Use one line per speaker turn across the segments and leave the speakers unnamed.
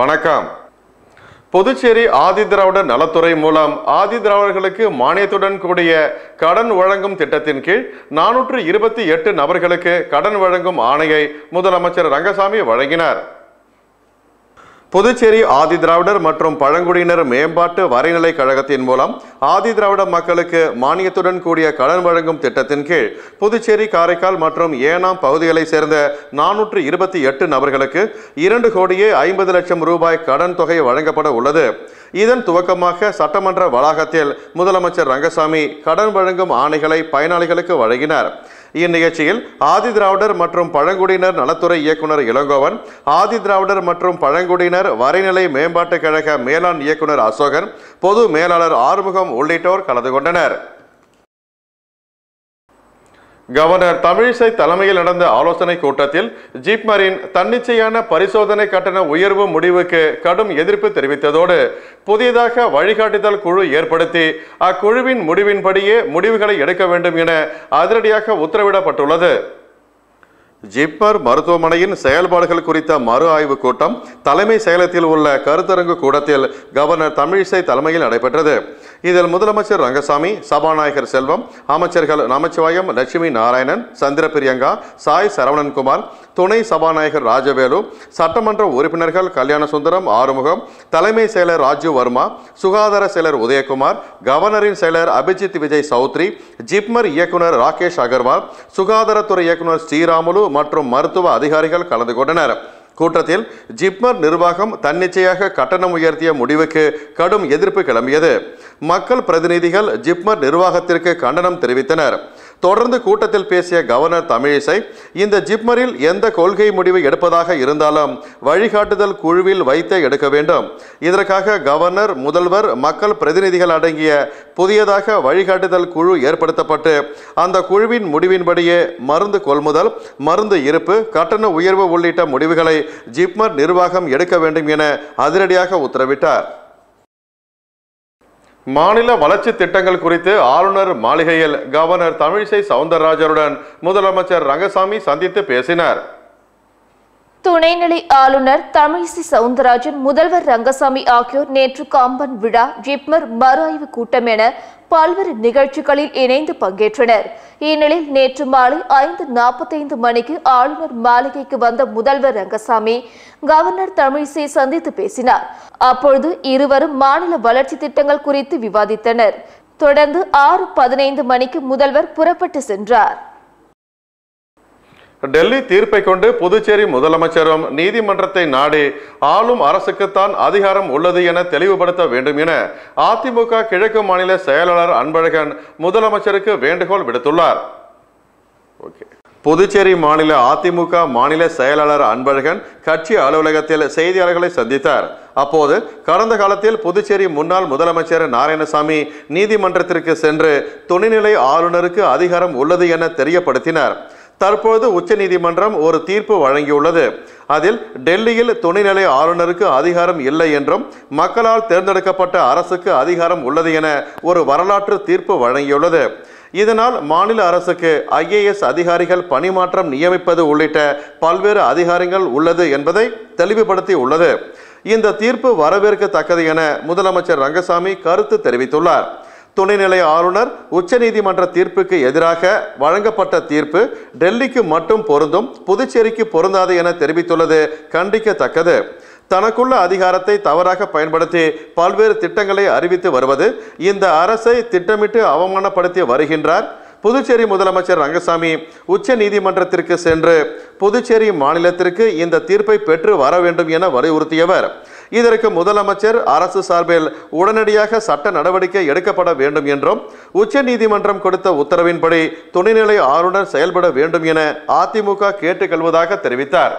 வணக்கம் புதுச்சேரி ஆதிதிராவிடர் நலத்துறை மூலம் ஆதிதிராவிடர்களுக்கு மானியத்துடன் கூடிய கடன் வழங்கும் திட்டத்தின் கீழ் நானூற்று இருபத்தி எட்டு நபர்களுக்கு கடன் வழங்கும் ஆணையை முதலமைச்சர் ரங்கசாமி வழங்கினார் புதுச்சேரி ஆதிதிராவிடர் மற்றும் பழங்குடியினர் மேம்பாட்டு வரைநிலை கழகத்தின் மூலம் ஆதிதிராவிட மக்களுக்கு மானியத்துடன் கூடிய கடன் வழங்கும் திட்டத்தின் கீழ் புதுச்சேரி காரைக்கால் மற்றும் ஏனாம் பகுதிகளைச் சேர்ந்த நானூற்று இருபத்தி எட்டு நபர்களுக்கு இரண்டு கோடியே ஐம்பது லட்சம் ரூபாய் கடன் தொகை வழங்கப்பட உள்ளது இதன் துவக்கமாக சட்டமன்ற வளாகத்தில் முதலமைச்சர் ரங்கசாமி கடன் வழங்கும் ஆணைகளை பயனாளிகளுக்கு வழங்கினார் இந்நிகழ்ச்சியில் ஆதிதிராவிடர் மற்றும் பழங்குடியினர் நலத்துறை இயக்குனர் இளங்கோவன் ஆதிதிராவிடர் மற்றும் பழங்குடியினர் வரைநிலை மேம்பாட்டுக் கழக மேலாண் இயக்குனர் அசோகன் பொது மேலாளர் ஆறுமுகம் உள்ளிட்டோர் கலந்து கொண்டனர் கவர்னர் தமிழிசை தலைமையில் நடந்த ஆலோசனை கூட்டத்தில் ஜிப்மரின் தன்னிச்சையான பரிசோதனை கட்டண உயர்வு முடிவுக்கு கடும் எதிர்ப்பு தெரிவித்ததோடு புதியதாக வழிகாட்டுதல் குழு ஏற்படுத்தி அக்குழுவின் முடிவின்படியே முடிவுகளை எடுக்க வேண்டும் என அதிரடியாக உத்தரவிடப்பட்டுள்ளது ஜிப்மர் மருத்துவமனையின் செயல்பாடுகள் குறித்த மறு ஆய்வு கூட்டம் தலைமை செயலகத்தில் உள்ள கருத்தரங்கு கூடத்தில் கவர்னர் தமிழிசை தலைமையில் நடைபெற்றது இதில் முதலமைச்சர் ரங்கசாமி சபாநாயகர் செல்வம் அமைச்சர்கள் நமச்சிவாயம் லட்சுமி நாராயணன் சந்திர பிரியங்கா சாய் சரவணன்குமார் துணை சபாநாயகர் ராஜவேலு சட்டமன்ற உறுப்பினர்கள் கல்யாண சுந்தரம் ஆறுமுகம் தலைமை செயலர் ராஜீவ் வர்மா சுகாதார செயலர் உதயகுமார் கவர்னரின் செயலர் அபிஜித் விஜய் சௌத்ரி ஜிப்மர் இயக்குனர் ராகேஷ் அகர்வால் சுகாதாரத்துறை இயக்குனர் ஸ்ரீராமுலு மற்றும் மருத்துவ அதிகாரிகள் கலந்து கொண்டனர் கூட்டத்தில் ஜிப்மர் நிர்வாகம் தன்னிச்சையாக கட்டணம் உயர்த்திய முடிவுக்கு கடும் எதிர்ப்பு கிளம்பியது மக்கள் பிரதிநிதிகள் ஜிப்மர் நிர்வாகத்திற்கு கண்டனம் தெரிவித்தனர் தொடர்ந்து கூட்டத்தில் பேசிய கவர்னர் தமிழிசை இந்த ஜிப்மரில் எந்த கொள்கை முடிவு எடுப்பதாக இருந்தாலும் வழிகாட்டுதல் குழுவில் வைத்தே எடுக்க வேண்டும் இதற்காக கவர்னர் முதல்வர் மக்கள் பிரதிநிதிகள் அடங்கிய புதியதாக வழிகாட்டுதல் குழு ஏற்படுத்தப்பட்டு அந்த குழுவின் முடிவின்படியே மருந்து கொள்முதல் மருந்து இருப்பு கட்டண உயர்வு உள்ளிட்ட முடிவுகளை ஜிப்மர் நிர்வாகம் எடுக்க வேண்டும் என அதிரடியாக உத்தரவிட்டார் மாநில வளர்ச்சி திட்டங்கள் குறித்து ஆளுநர் மாளிகையில் கவர்னர் தமிழிசை சவுந்தரராஜனுடன் முதலமைச்சர் ரங்கசாமி சந்தித்து பேசினார்
துணைநிலை ஆளுநர் தமிழிசை சவுந்தரராஜன் முதல்வர் ரங்கசாமி ஆகியோர் நேற்று காம்பன் விழா ஜிப்மர் மறு ஆய்வு கூட்டம் என பல்வேறு நிகழ்ச்சிகளில் இணைந்து பங்கேற்றனர் இந்நிலையில் நேற்று மாலை ஐந்து நாற்பத்தைந்து மணிக்கு ஆளுநர் மாளிகைக்கு வந்த முதல்வர் ரங்கசாமி கவர்னர் தமிழிசை சந்தித்து பேசினார் அப்பொழுது இருவரும் மாநில வளர்ச்சி திட்டங்கள் குறித்து விவாதித்தனர் தொடர்ந்து ஆறு பதினைந்து மணிக்கு முதல்வர் புறப்பட்டு சென்றார்
டெல்லி தீர்ப்பை கொண்டு புதுச்சேரி முதலமைச்சரும் நீதிமன்றத்தை நாடி ஆளும் அரசுக்குத்தான் அதிகாரம் உள்ளது என தெளிவுபடுத்த வேண்டும் என அதிமுக கிழக்கு மாநில செயலாளர் அன்பழகன் முதலமைச்சருக்கு வேண்டுகோள் விடுத்துள்ளார் ஓகே புதுச்சேரி மாநில அதிமுக மாநில செயலாளர் அன்பழகன் கட்சி அலுவலகத்தில் செய்தியாளர்களை சந்தித்தார் அப்போது கடந்த காலத்தில் புதுச்சேரி முன்னாள் முதலமைச்சர் நாராயணசாமி நீதிமன்றத்திற்கு சென்று துணைநிலை ஆளுநருக்கு அதிகாரம் உள்ளது என தெரியப்படுத்தினார் தற்போது உச்சநீதிமன்றம் ஒரு தீர்ப்பு வழங்கியுள்ளது அதில் டெல்லியில் துணைநிலை ஆளுநருக்கு அதிகாரம் இல்லை என்றும் மக்களால் தேர்ந்தெடுக்கப்பட்ட அரசுக்கு அதிகாரம் உள்ளது என ஒரு வரலாற்று தீர்ப்பு வழங்கியுள்ளது இதனால் மாநில அரசுக்கு ஐஏஎஸ் அதிகாரிகள் பணிமாற்றம் நியமிப்பது உள்ளிட்ட பல்வேறு அதிகாரங்கள் உள்ளது என்பதை தெளிவுபடுத்தி உள்ளது இந்த தீர்ப்பு வரவேற்கத்தக்கது என முதலமைச்சர் ரங்கசாமி கருத்து தெரிவித்துள்ளார் துணைநிலை ஆளுநர் உச்சநீதிமன்ற தீர்ப்புக்கு எதிராக வழங்கப்பட்ட தீர்ப்பு டெல்லிக்கு மட்டும் பொருந்தும் புதுச்சேரிக்கு பொருந்தாது என தெரிவித்துள்ளது கண்டிக்கத்தக்கது தனக்குள்ள அதிகாரத்தை தவறாக பயன்படுத்தி பல்வேறு திட்டங்களை அறிவித்து வருவது இந்த அரசை திட்டமிட்டு அவமானப்படுத்தி வருகின்றார் புதுச்சேரி முதலமைச்சர் ரங்கசாமி உச்ச நீதிமன்றத்திற்கு சென்று புதுச்சேரி மாநிலத்திற்கு இந்த தீர்ப்பை பெற்று வர வேண்டும் என வலியுறுத்தியவர் இதற்கு முதலமைச்சர் அரசு சார்பில் உடனடியாக சட்ட நடவடிக்கை எடுக்கப்பட வேண்டும் என்றும் உச்ச நீதிமன்றம் கொடுத்த உத்தரவின்படி துணைநிலை ஆளுநர் செயல்பட வேண்டும் என அதிமுக கேட்டுக்கொள்வதாக தெரிவித்தார்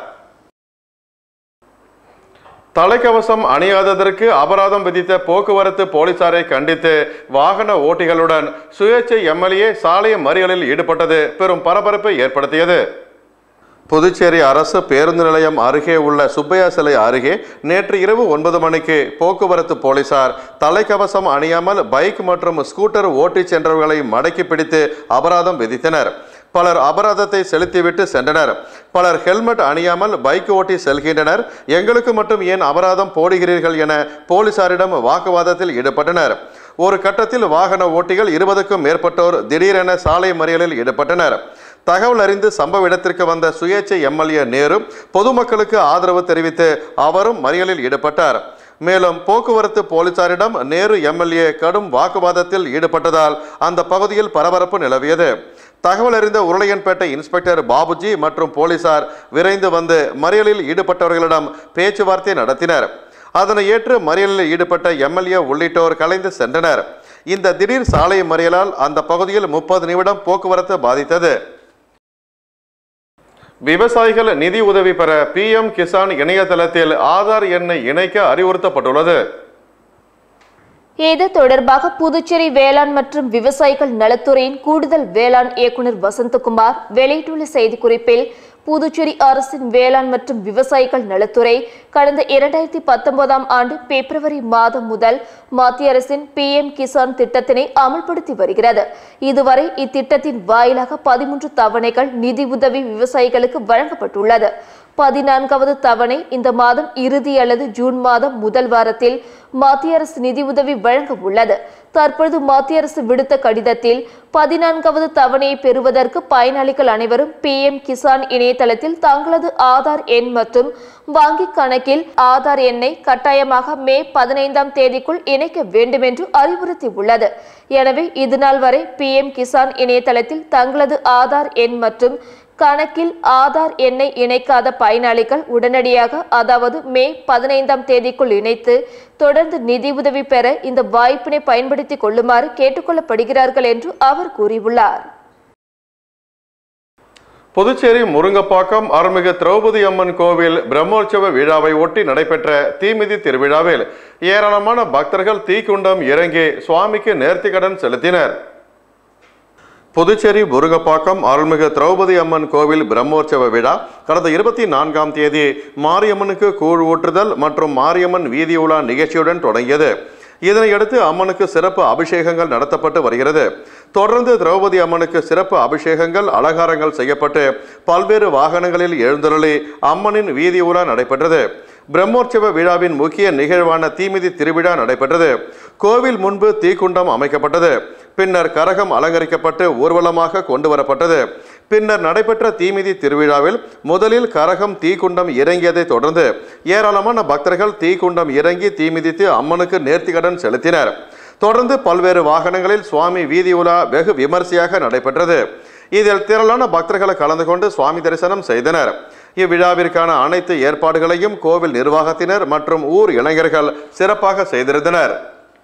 தலைக்கவசம் அணியாததற்கு அபராதம் விதித்த போக்குவரத்து போலீசாரை கண்டித்து வாகன ஓட்டிகளுடன் சுயேட்சை எம்எல்ஏ சாலை மறியலில் ஈடுபட்டது பெரும் பரபரப்பை ஏற்படுத்தியது புதுச்சேரி அரசு பேருந்து நிலையம் அருகே உள்ள சுப்பையா சிலை அருகே நேற்று இரவு ஒன்பது மணிக்கு போக்குவரத்து போலீசார் தலைக்கவசம் அணியாமல் பைக் மற்றும் ஸ்கூட்டர் ஓட்டிச் சென்றவர்களை மடக்கி பிடித்து அபராதம் விதித்தனர் பலர் அபராதத்தை செலுத்திவிட்டு சென்றனர் பலர் ஹெல்மெட் அணியாமல் பைக் ஓட்டி செல்கின்றனர் எங்களுக்கு மட்டும் ஏன் அபராதம் போடுகிறீர்கள் என போலீசாரிடம் வாக்குவாதத்தில் ஈடுபட்டனர் ஒரு கட்டத்தில் வாகன ஓட்டிகள் இருபதுக்கும் மேற்பட்டோர் திடீரென சாலை மறியலில் ஈடுபட்டனர் தகவல் அறிந்து சம்பவ இடத்திற்கு வந்த சுயேட்சை எம்எல்ஏ நேரு பொதுமக்களுக்கு ஆதரவு தெரிவித்து அவரும் மறியலில் ஈடுபட்டார் மேலும் போக்குவரத்து போலீசாரிடம் நேரு எம்எல்ஏ கடும் வாக்குவாதத்தில் ஈடுபட்டதால் அந்த பகுதியில் பரபரப்பு நிலவியது தகவல் அறிந்த உருளையன்பேட்டை இன்ஸ்பெக்டர் பாபுஜி மற்றும் போலீசார் விரைந்து வந்து மறியலில் ஈடுபட்டவர்களிடம் பேச்சுவார்த்தை நடத்தினர் அதனை ஏற்று மறியலில் ஈடுபட்ட எம்எல்ஏ உள்ளிட்டோர் கலைந்து சென்றனர் இந்த திடீர் சாலை மறியலால் அந்த பகுதியில் முப்பது நிமிடம் போக்குவரத்து பாதித்தது விவசாயிகள் நிதி உதவி பெற பிஎம் கிசான் இணையதளத்தில் ஆதார் எண்ணை இணைக்க அறிவுறுத்தப்பட்டுள்ளது
இது தொடர்பாக புதுச்சேரி வேளாண் மற்றும் விவசாயிகள் நலத்துறையின் கூடுதல் வேளாண் இயக்குநர் வசந்தகுமார் வெளியிட்டுள்ள செய்திக்குறிப்பில் புதுச்சேரி அரசின் வேளாண் மற்றும் விவசாயிகள் நலத்துறை கடந்த இரண்டாயிரத்தி பத்தொன்பதாம் ஆண்டு பிப்ரவரி மாதம் முதல் மத்திய அரசின் பிஎம் கிசான் திட்டத்தினை அமல்படுத்தி வருகிறது இதுவரை இத்திட்டத்தின் வாயிலாக பதிமூன்று தவணைகள் நிதி உதவி விவசாயிகளுக்கு வழங்கப்பட்டுள்ளது பதினான்காவது தவணை இந்த மாதம் இறுதி அல்லது ஜூன் மாதம் முதல் வாரத்தில் மத்திய அரசு நிதியுதவி வழங்க உள்ளது தற்பொழுது மத்திய அரசு விடுத்த கடிதத்தில் பதினான்காவது தவணையை பெறுவதற்கு பயனாளிகள் அனைவரும் பிஎம் கிசான் இணையதளத்தில் தங்களது ஆதார் எண் மற்றும் வங்கி கணக்கில் ஆதார் எண்ணை கட்டாயமாக மே பதினைந்தாம் தேதிக்குள் இணைக்க வேண்டும் என்று அறிவுறுத்தியுள்ளது எனவே இதுநாள் வரை பிஎம் கிசான் இணையதளத்தில் தங்களது ஆதார் எண் மற்றும் கணக்கில் ஆதார் எண்ணை இணைக்காத பயனாளிகள் உடனடியாக அதாவது மே பதினைந்தாம் தேதிக்குள் இணைத்து தொடர்ந்து நிதியுதவி பெற இந்த வாய்ப்பினை பயன்படுத்திக் கொள்ளுமாறு கேட்டுக்கொள்ளப்படுகிறார்கள் என்று அவர் கூறியுள்ளார்
புதுச்சேரி முருங்கப்பாக்கம் அருள்மிகு திரௌபதி அம்மன் கோவில் பிரம்மோற்சவ விழாவை ஒட்டி நடைபெற்ற தீமிதி திருவிழாவில் ஏராளமான பக்தர்கள் தீக்குண்டம் இறங்கி சுவாமிக்கு நேர்த்திக்கடன் செலுத்தினர் புதுச்சேரி முருங்கப்பாக்கம் அருள்மிகு திரௌபதி அம்மன் கோவில் பிரம்மோற்சவ விழா கடந்த இருபத்தி நான்காம் தேதி மாரியம்மனுக்கு கூழ் ஊற்றுதல் மற்றும் மாரியம்மன் வீதி உலா நிகழ்ச்சியுடன் தொடங்கியது இதனையடுத்து அம்மனுக்கு சிறப்பு அபிஷேகங்கள் நடத்தப்பட்டு வருகிறது தொடர்ந்து திரௌபதி அம்மனுக்கு சிறப்பு அபிஷேகங்கள் அலங்காரங்கள் செய்யப்பட்டு பல்வேறு வாகனங்களில் எழுந்தருளி அம்மனின் வீதி உலா நடைபெற்றது பிரம்மோற்சவ விழாவின் முக்கிய நிகழ்வான தீமிதி திருவிழா நடைபெற்றது கோவில் முன்பு தீக்குண்டம் அமைக்கப்பட்டது பின்னர் கரகம் அலங்கரிக்கப்பட்டு ஊர்வலமாக கொண்டு வரப்பட்டது பின்னர் நடைபெற்ற தீமிதி திருவிழாவில் முதலில் கரகம் தீக்குண்டம் இறங்கியதை தொடர்ந்து ஏராளமான பக்தர்கள் தீக்குண்டம் இறங்கி தீமிதித்து அம்மனுக்கு நேர்த்திக்கடன் செலுத்தினர் தொடர்ந்து பல்வேறு வாகனங்களில் சுவாமி வீதி உலா வெகு விமர்சையாக நடைபெற்றது இதில் திரளான பக்தர்கள் கலந்து கொண்டு சுவாமி தரிசனம் செய்தனர் இவ்விழாவிற்கான அனைத்து ஏற்பாடுகளையும் கோவில் நிர்வாகத்தினர் மற்றும் ஊர் இளைஞர்கள் சிறப்பாக செய்திருந்தனர்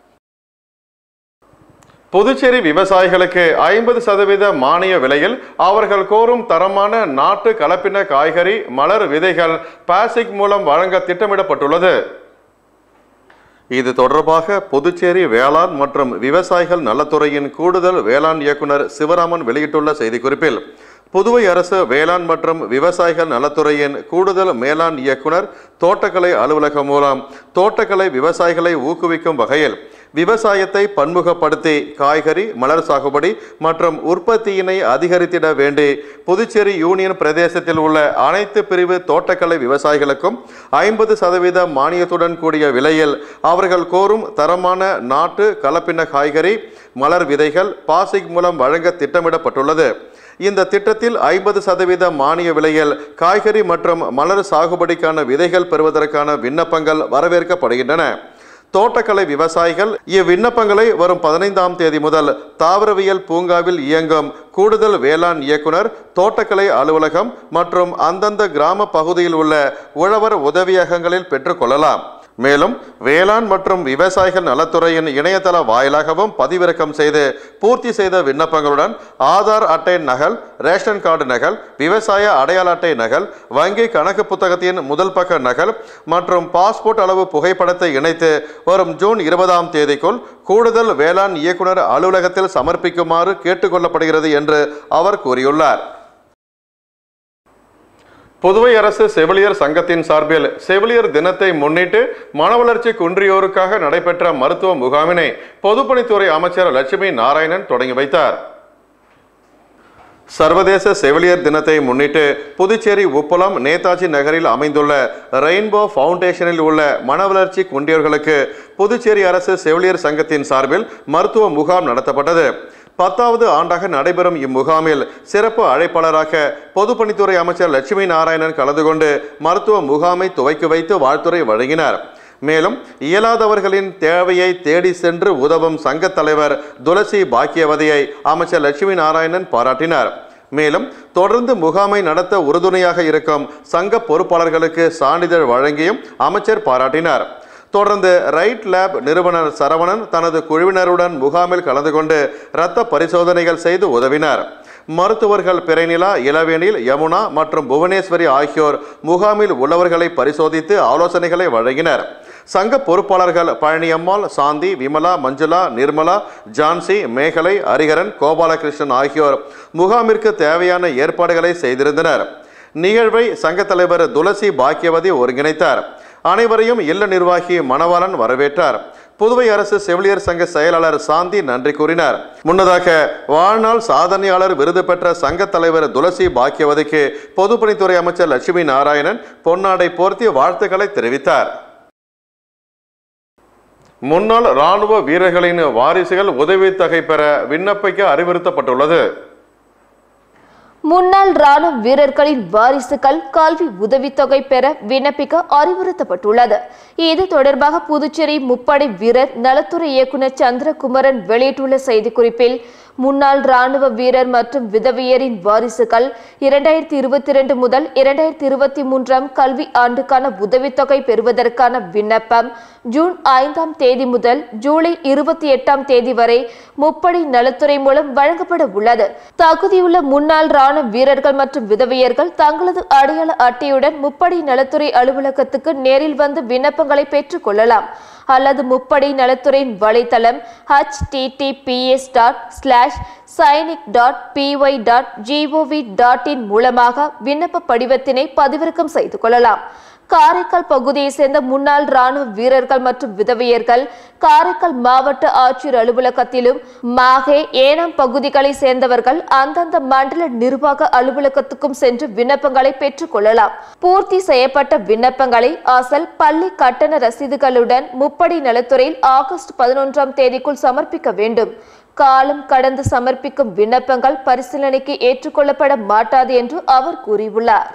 புதுச்சேரி விவசாயிகளுக்கு ஐம்பது சதவீத மானிய விலையில் அவர்கள் கோரும் தரமான நாட்டு கலப்பின காய்கறி மலர் விதைகள் பாசிக் மூலம் வழங்க திட்டமிடப்பட்டுள்ளது இது தொடர்பாக புதுச்சேரி வேளாண் மற்றும் விவசாயிகள் நலத்துறையின் கூடுதல் வேளாண் இயக்குனர் சிவராமன் வெளியிட்டுள்ள செய்திக்குறிப்பில் புதுவை அரசு வேளாண் மற்றும் விவசாயிகள் நலத்துறையின் கூடுதல் மேலாண் இயக்குனர் தோட்டக்கலை அலுவலகம் மூலம் தோட்டக்கலை விவசாயிகளை ஊக்குவிக்கும் வகையில் விவசாயத்தை பன்முகப்படுத்தி காய்கறி மலர் சாகுபடி மற்றும் உற்பத்தியினை அதிகரித்திட வேண்டி புதுச்சேரி யூனியன் பிரதேசத்தில் உள்ள அனைத்து பிரிவு தோட்டக்கலை விவசாயிகளுக்கும் ஐம்பது சதவீத மானியத்துடன் கூடிய விலையில் அவர்கள் கோரும் தரமான நாட்டு கலப்பின காய்கறி மலர் விதைகள் பாசிக் மூலம் வழங்க திட்டமிடப்பட்டுள்ளது இந்த திட்டத்தில் ஐம்பது சதவீத மானிய விலையில் காய்கறி மற்றும் மலர் சாகுபடிக்கான விதைகள் பெறுவதற்கான விண்ணப்பங்கள் வரவேற்கப்படுகின்றன தோட்டக்கலை விவசாயிகள் இவ்விண்ணப்பங்களை வரும் பதினைந்தாம் தேதி முதல் தாவரவியல் பூங்காவில் இயங்கும் கூடுதல் வேளாண் இயக்குனர் தோட்டக்கலை அலுவலகம் மற்றும் அந்தந்த கிராம பகுதியில் உள்ள உழவர் உதவியகங்களில் பெற்றுக்கொள்ளலாம் மேலும் வேளாண் மற்றும் விவசாயிகள் நலத்துறையின் இணையதள வாயிலாகவும் பதிவிறக்கம் செய்து பூர்த்தி செய்த விண்ணப்பங்களுடன் ஆதார் அட்டை நகல் ரேஷன் கார்டு நகல் விவசாய அடையாள அட்டை நகல் வங்கி கணக்கு புத்தகத்தின் முதல் பக்க நகல் மற்றும் பாஸ்போர்ட் அளவு புகைப்படத்தை இணைத்து வரும் ஜூன் இருபதாம் தேதிக்குள் கூடுதல் வேளாண் இயக்குனர் அலுவலகத்தில் சமர்ப்பிக்குமாறு கேட்டுக்கொள்ளப்படுகிறது என்று அவர் கூறியுள்ளார் புதுவை அரசு செவிலியர் சங்கத்தின் சார்பில் செவிலியர் தினத்தை முன்னிட்டு மனவளர்ச்சி குன்றியோருக்காக நடைபெற்ற மருத்துவ முகாமினை பொதுப்பணித்துறை அமைச்சர் லட்சுமி நாராயணன் தொடங்கி வைத்தார் சர்வதேச செவிலியர் தினத்தை முன்னிட்டு புதுச்சேரி உப்பளம் நேதாஜி நகரில் அமைந்துள்ள ரெயின்போ ஃபவுண்டேஷனில் உள்ள மனவளர்ச்சி குண்டியர்களுக்கு புதுச்சேரி அரசு செவிலியர் சங்கத்தின் சார்பில் மருத்துவ முகாம் நடத்தப்பட்டது பத்தாவது ஆண்டாக நடைபெறும் இம்முகாமில் சிறப்பு அழைப்பாளராக பொதுப்பணித்துறை அமைச்சர் லட்சுமி நாராயணன் கலந்து கொண்டு மருத்துவ முகாமை துவக்கி வைத்து வாழ்த்துரை வழங்கினார் மேலும் இயலாதவர்களின் தேவையை தேடி சென்று உதவும் சங்கத் தலைவர் துளசி பாக்கியவதியை அமைச்சர் லட்சுமி நாராயணன் பாராட்டினார் மேலும் தொடர்ந்து முகாமை நடத்த உறுதுணையாக இருக்கும் சங்க பொறுப்பாளர்களுக்கு சான்றிதழ் வழங்கியும் அமைச்சர் பாராட்டினார் தொடர்ந்து ரைட் லேப் நிறுவனர் சரவணன் தனது குழுவினருடன் முகாமில் கலந்து கொண்டு இரத்த பரிசோதனைகள் செய்து உதவினார் மருத்துவர்கள் பிறைநிலா இளவேனில் யமுனா மற்றும் புவனேஸ்வரி ஆகியோர் முகாமில் உள்ளவர்களை பரிசோதித்து ஆலோசனைகளை வழங்கினர் சங்க பொறுப்பாளர்கள் பழனியம்மாள் சாந்தி விமலா மஞ்சுளா நிர்மலா ஜான்சி மேகலை ஹரிஹரன் கோபாலகிருஷ்ணன் ஆகியோர் முகாமிற்கு தேவையான ஏற்பாடுகளை செய்திருந்தனர் நிகழ்வை சங்க தலைவர் துளசி பாக்கியவதி ஒருங்கிணைத்தார் அனைவரையும் இல்ல நிர்வாகி மணவாளன் வரவேற்றார் புதுவை அரசு செவிலியர் சங்க செயலாளர் சாந்தி நன்றி கூறினார் முன்னதாக வாழ்நாள் சாதனையாளர் விருது பெற்ற சங்க தலைவர் துளசி பாக்கியவதிக்கு பொதுப்பணித்துறை அமைச்சர் லட்சுமி நாராயணன் பொன்னாடை போர்த்தி வாழ்த்துக்களை தெரிவித்தார் முன்னாள் ராணுவ வீரர்களின் வாரிசுகள் உதவித்தொகை பெற விண்ணப்பிக்க அறிவுறுத்தப்பட்டுள்ளது
முன்னாள் ராணுவ வீரர்களின் வாரிசுகள் கல்வி உதவித்தொகை பெற விண்ணப்பிக்க அறிவுறுத்தப்பட்டுள்ளது இது தொடர்பாக புதுச்சேரி முப்படை வீரர் நலத்துறை இயக்குநர் சந்திரகுமரன் வெளியிட்டுள்ள செய்திக்குறிப்பில் முன்னாள் ராணுவ வீரர் மற்றும் விதவியரின் வாரிசுகள் இரண்டாயிரத்தி இருபத்தி இரண்டு முதல் இரண்டாயிரத்தி இருபத்தி மூன்றாம் கல்வி ஆண்டுக்கான உதவித்தொகை பெறுவதற்கான விண்ணப்பம் ஜூன் ஐந்தாம் தேதி முதல் ஜூலை இருபத்தி எட்டாம் தேதி வரை முப்படை நலத்துறை மூலம் வழங்கப்பட உள்ளது தகுதியுள்ள முன்னாள் ராணுவ வீரர்கள் மற்றும் விதவையர்கள் தங்களது அடையாள அட்டையுடன் முப்படை நலத்துறை அலுவலகத்துக்கு நேரில் வந்து விண்ணப்பங்களை பெற்றுக் கொள்ளலாம் அல்லது முப்படை நலத்துறையின் வலைத்தளம் HTTPS dot slash Sainik dot P Y dot G O V dot in மூலமாக விண்ணப்ப படிவத்தினை பதிவிறக்கம் செய்து கொள்ளலாம் காரைக்கால் பகுதியை சேர்ந்த முன்னாள் ராணுவ வீரர்கள் மற்றும் விதவையர்கள் காரைக்கால் மாவட்ட ஆட்சியர் அலுவலகத்திலும் மாகே ஏனாம் பகுதிகளை சேர்ந்தவர்கள் அந்தந்த மண்டல நிர்வாக அலுவலகத்துக்கும் சென்று விண்ணப்பங்களை பெற்றுக் கொள்ளலாம் பூர்த்தி செய்யப்பட்ட விண்ணப்பங்களை அசல் பள்ளி கட்டண ரசீதுகளுடன் முப்படை நலத்துறையில் ஆகஸ்ட் பதினொன்றாம் தேதிக்குள் சமர்ப்பிக்க வேண்டும் காலம் கடந்து சமர்ப்பிக்கும் விண்ணப்பங்கள் பரிசீலனைக்கு ஏற்றுக்கொள்ளப்பட மாட்டாது என்று அவர் கூறியுள்ளார்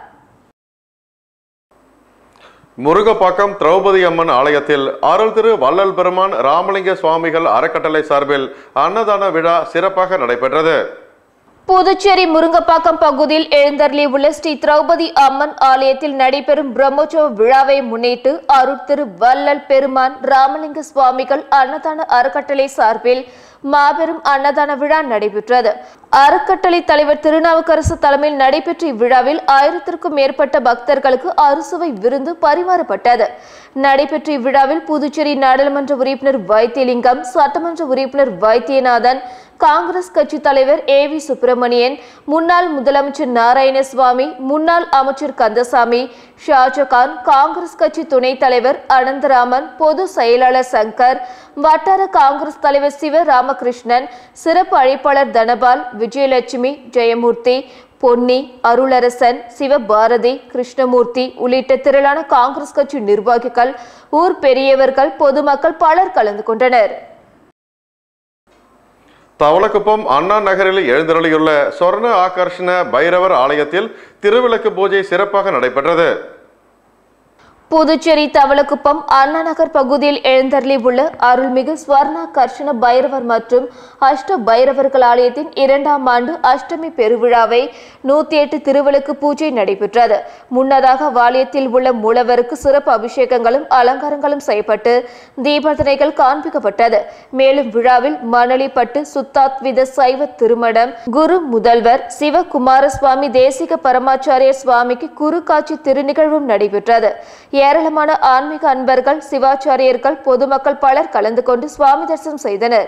முருகப்பாக்கம் திரௌபதி அம்மன் ஆலயத்தில் அருள் திரு வள்ளல் பெருமான் ராமலிங்க சுவாமிகள் அறக்கட்டளை சார்பில் அன்னதான விழா சிறப்பாக நடைபெற்றது
புதுச்சேரி முருங்கப்பாக்கம் பகுதியில் எழுந்தருளி உள்ள ஸ்ரீ திரௌபதி அம்மன் ஆலயத்தில் நடைபெறும் பிரம்மோற்சவ விழாவை முன்னிட்டு அருள் திரு வள்ளல் பெருமான் ராமலிங்க சுவாமிகள் அன்னதான அறக்கட்டளை சார்பில் மாபெரும் அன்னதான விழா நடைபெற்றது அறக்கட்டளை தலைவர் திருநாவுக்கரசு தலைமையில் நடைபெற்ற இவ்விழாவில் ஆயிரத்திற்கும் மேற்பட்ட பக்தர்களுக்கு அறுசுவை விருந்து பரிமாறப்பட்டது நடைபெற்ற இவ்விழாவில் புதுச்சேரி நாடாளுமன்ற உறுப்பினர் வைத்தியலிங்கம் சட்டமன்ற உறுப்பினர் வைத்தியநாதன் காங்கிரஸ் கட்சி தலைவர் ஏ வி சுப்பிரமணியன் முன்னாள் முதலமைச்சர் நாராயணசுவாமி முன்னாள் அமைச்சர் கந்தசாமி ஷாஜகான் காங்கிரஸ் கட்சி துணைத் தலைவர் அனந்தராமன் பொது செயலாளர் சங்கர் வட்டார காங்கிரஸ் தலைவர் சிவ ராமகிருஷ்ணன் சிறப்பு அழைப்பாளர் தனபால் விஜயலட்சுமி ஜெயமூர்த்தி பொன்னி அருளரசன் சிவபாரதி கிருஷ்ணமூர்த்தி உள்ளிட்ட திரளான காங்கிரஸ் கட்சி நிர்வாகிகள் ஊர் பெரியவர்கள் பொதுமக்கள் பலர் கலந்து கொண்டனர்
தவளக்குப்பம் அண்ணா நகரில் எழுந்தருளியுள்ள சொர்ண ஆகர்ஷண பைரவர் ஆலயத்தில் திருவிளக்கு பூஜை சிறப்பாக நடைபெற்றது
புதுச்சேரி தவளக்குப்பம் அண்ணா நகர் பகுதியில் எழுந்தருளி உள்ள அருள்மிகு ஸ்வர்ணா கர்ஷண பைரவர் மற்றும் அஷ்ட பைரவர்கள் ஆலயத்தின் இரண்டாம் ஆண்டு அஷ்டமி பெருவிழாவை நூத்தி எட்டு திருவிளக்கு பூஜை நடைபெற்றது முன்னதாக ஆலயத்தில் உள்ள மூலவருக்கு சிறப்பு அபிஷேகங்களும் அலங்காரங்களும் செய்யப்பட்டு தீபாரதனைகள் காண்பிக்கப்பட்டது மேலும் விழாவில் மணலிப்பட்டு சுத்தாத்வித சைவ திருமணம் குரு முதல்வர் சிவகுமாரசுவாமி தேசிக பரமாச்சாரிய சுவாமிக்கு குரு காட்சி திருநிகழ்வும் நடைபெற்றது ஏராளமான ஆன்மீக அன்பர்கள் சிவாச்சாரியர்கள் பொதுமக்கள் பலர் கலந்து கொண்டு சுவாமி தரிசனம் செய்தனர்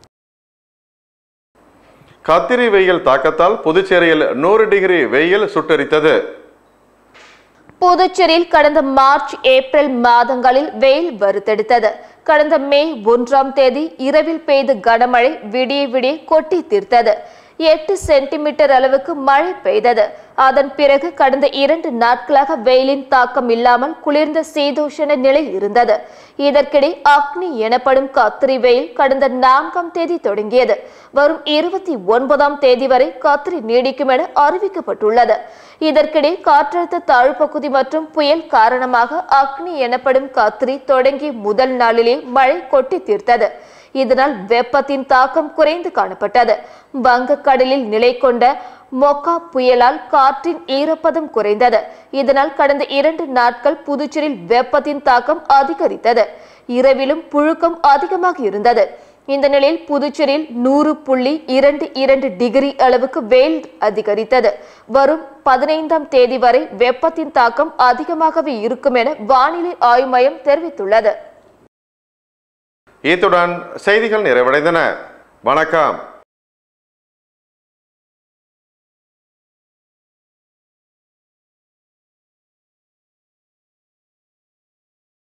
கத்திரி வெயில் தாக்கத்தால் புதுச்சேரியில் நூறு டிகிரி வெயில் சுட்டரித்தது
புதுச்சேரியில் கடந்த மார்ச் ஏப்ரல் மாதங்களில் வெயில் வறுத்தெடுத்தது கடந்த மே ஒன்றாம் தேதி இரவில் பெய்த கனமழை விடிய விடிய கொட்டி தீர்த்தது எட்டு சென்டிமீட்டர் அளவுக்கு மழை பெய்தது அதன் பிறகு கடந்த இரண்டு நாட்களாக வெயிலின் தாக்கம் இல்லாமல் குளிர்ந்த சீதோஷண நிலை இருந்தது இதற்கிடை அக்னி எனப்படும் கத்திரி வெயில் கடந்த நான்காம் தேதி தொடங்கியது வரும் இருபத்தி ஒன்பதாம் தேதி வரை கத்திரி நீடிக்கும் என அறிவிக்கப்பட்டுள்ளது இதற்கிடையே காற்றழுத்த தாழ்வுப்பகுதி மற்றும் புயல் காரணமாக அக்னி எனப்படும் கத்திரி தொடங்கி முதல் நாளிலே மழை கொட்டி தீர்த்தது இதனால் வெப்பத்தின் தாக்கம் குறைந்து காணப்பட்டது வங்கக்கடலில் நிலை கொண்ட மொக்கா புயலால் காற்றின் ஈரப்பதம் குறைந்தது இதனால் கடந்த இரண்டு நாட்கள் புதுச்சேரியில் வெப்பத்தின் தாக்கம் அதிகரித்தது இரவிலும் புழுக்கம் அதிகமாக இருந்தது இந்த நிலையில் புதுச்சேரியில் நூறு புள்ளி இரண்டு இரண்டு டிகிரி அளவுக்கு வெயில் அதிகரித்தது வரும் பதினைந்தாம் தேதி வரை வெப்பத்தின் தாக்கம் அதிகமாகவே இருக்கும் என வானிலை ஆய்வு மையம் தெரிவித்துள்ளது
இத்துடன் செய்திகள் நிறைவடைந்தன வணக்கம்